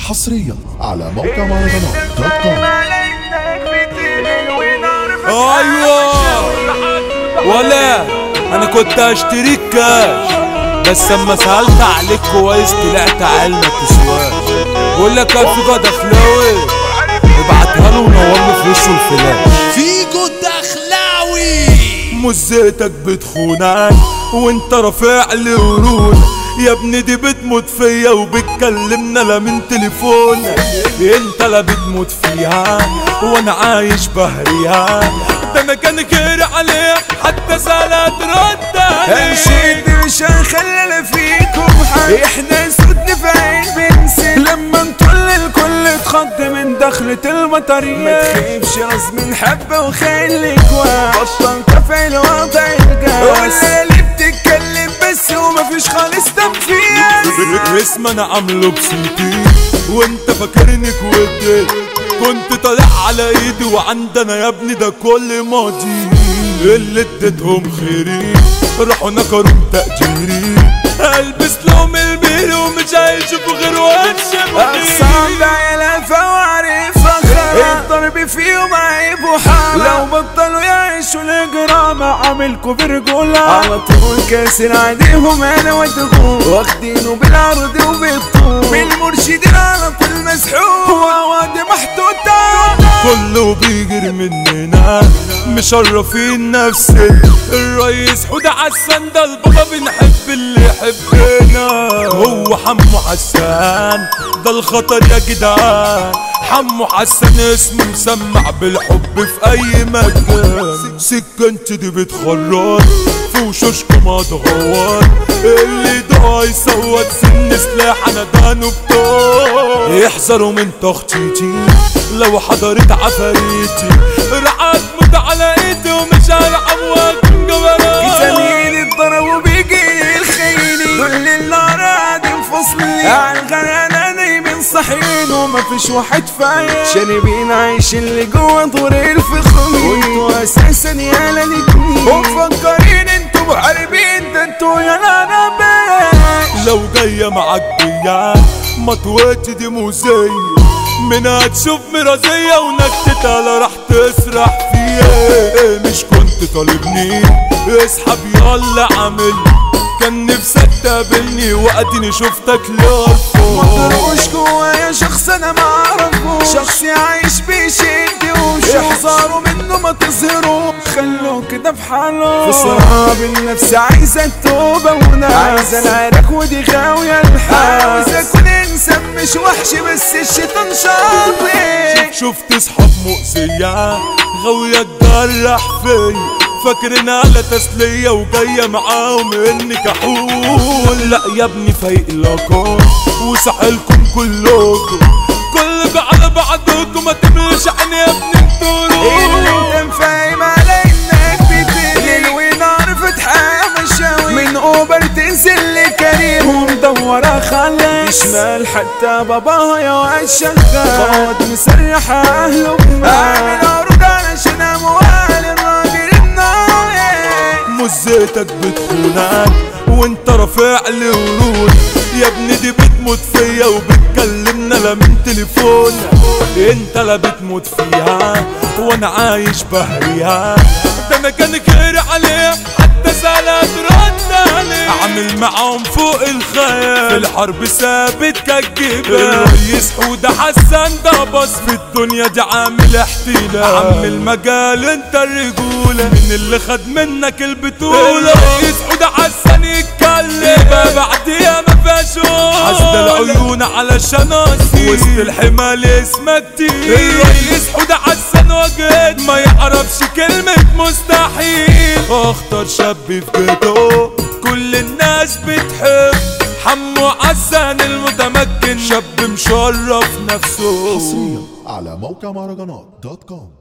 حصريا على موقع مهرجانات دوت كوم ايوه ولا انا كنت اشتريك كاش بس اما سألت عليك كويس طلعت عيل ما تسواش بقول لك الف جد اخلاوي ابعتها له ونور له في وشه الفلاش فيجو الدخلاوي مزيتك بتخونك وانت رافع لي ورود يا ابني دي بتموت فيا وبتكلمنا لا من تليفونك انت لا بتموت فيها وانا عايش بهريها ده انا كان خير عليها حتى سالت رد عليها مشيت مش هنخلي فيكم حد احنا سودنا في عين بنسى لما نطل الكل اتخض من دخلة المطرية ما تخيبش راس من حبة وخليك واعي بطل تفعيل وضع الجاس ولا اللي بتتكلم بس ومفيش خالص تنفيذ اسم انا عامله بصوتي وانت فاكرني كودي كنت طالع على ايدي وعندنا يا ابني ده كل ماضي اللي اديتهم خيري راحوا نكروا تأجيري البس لهم الميري ومش هيشوفوا غير وش اقسام بعيلة فوعرفها الضرب فيهم عيب وحالة لو بطلوا يعيشوا الجرامة عاملكوا برجولة على طول كاسر عينيهم انا وتقول واخدينه بالعرض وبالطول بالمرشدين على طول مسحوق وواد محطوطة كله بيجري مننا مشرفين نفسنا الرئيس حودة حسان ده البابا بنحب اللي يحبنا هو حمو حسان ده الخطر يا جدعان حمو حسان اسمه مسمع بالحب في اي مكان سكنت دي بتخرج في وشوشكم هتغور اللي ده يصوت سن سلاح انا دانو بطول يحذروا من تخطيطي لو حضرت عفاريتي رعاد موت على ايدي ومش هلعب واكون جبروت زميلي اتضرب وبيجي الخيلي كل النار قاعدين فصلي عالغنى نايمين صاحيين ومفيش واحد فايق شاربين عيش اللي جوا دور الفخمي وانتوا اساسا يا لالتنين ومفكرين انتوا محاربين ده انتوا يا نانبين لو جاية معاك بيان مطوتي دي موزية منها تشوف مرازية ونكتتها لا راح تسرح فيها مش كنت طالبني اسحب يلا عامل كان نفسك تقابلني واديني شفتك لارفو مطروش جوايا شخص انا ما اعرفوش شخص عايش بيشد ومش احذروا منه ما تظهروا خلوه كده في حاله في صراع بالنفس عايزه التوبه وناس عايزه العرق ودي غاويه الحال عايزه اكون انسان مش وحش بس الشيطان شاطر شفت صحاب مؤذية غاوية تجرح فيا فاكرنا على تسلية وجاية معاهم اني كحول لا يا ابني فايق لكم وسحلكم كلكم كلكم على بعضكم ما تملش عيني يا ابني اللي انتوا انت فاهم على انك بتقلل ونار فتحة مشاوي من اوبر تنزل لكريم ومدورة خلي شمال حتى باباها يا واد شغال خواط مسرحة اهله اعمل عروض علشان اموال الراجل النايم مزيتك بتخونك وانت رافع لي ورود يا ابني دي بتموت فيا وبتكلمنا لا من تليفونك انت لا بتموت فيها وانا عايش بهريها ده انا كان خير عليها حتى سالت رد عليها عامل معاهم فوق الخيال في الحرب ثابت كالجبال الرئيس حودة حسن ده بص في الدنيا دي عامل احتلال عم المجال انت الرجولة من اللي خد منك البطولة الرئيس حودة حسن يتكلم يبقى بعديها ما فيهاش حسد العيون علشان اصيل وسط الحمال اسمك تقيل الرئيس حودة حسن وجد ما يعرفش كلمة مستحيل اخطر شاب في جيته كل الناس بتحب حمو حسن المتمكن شاب مشرف نفسه حصريا على موقع مهرجانات دوت كوم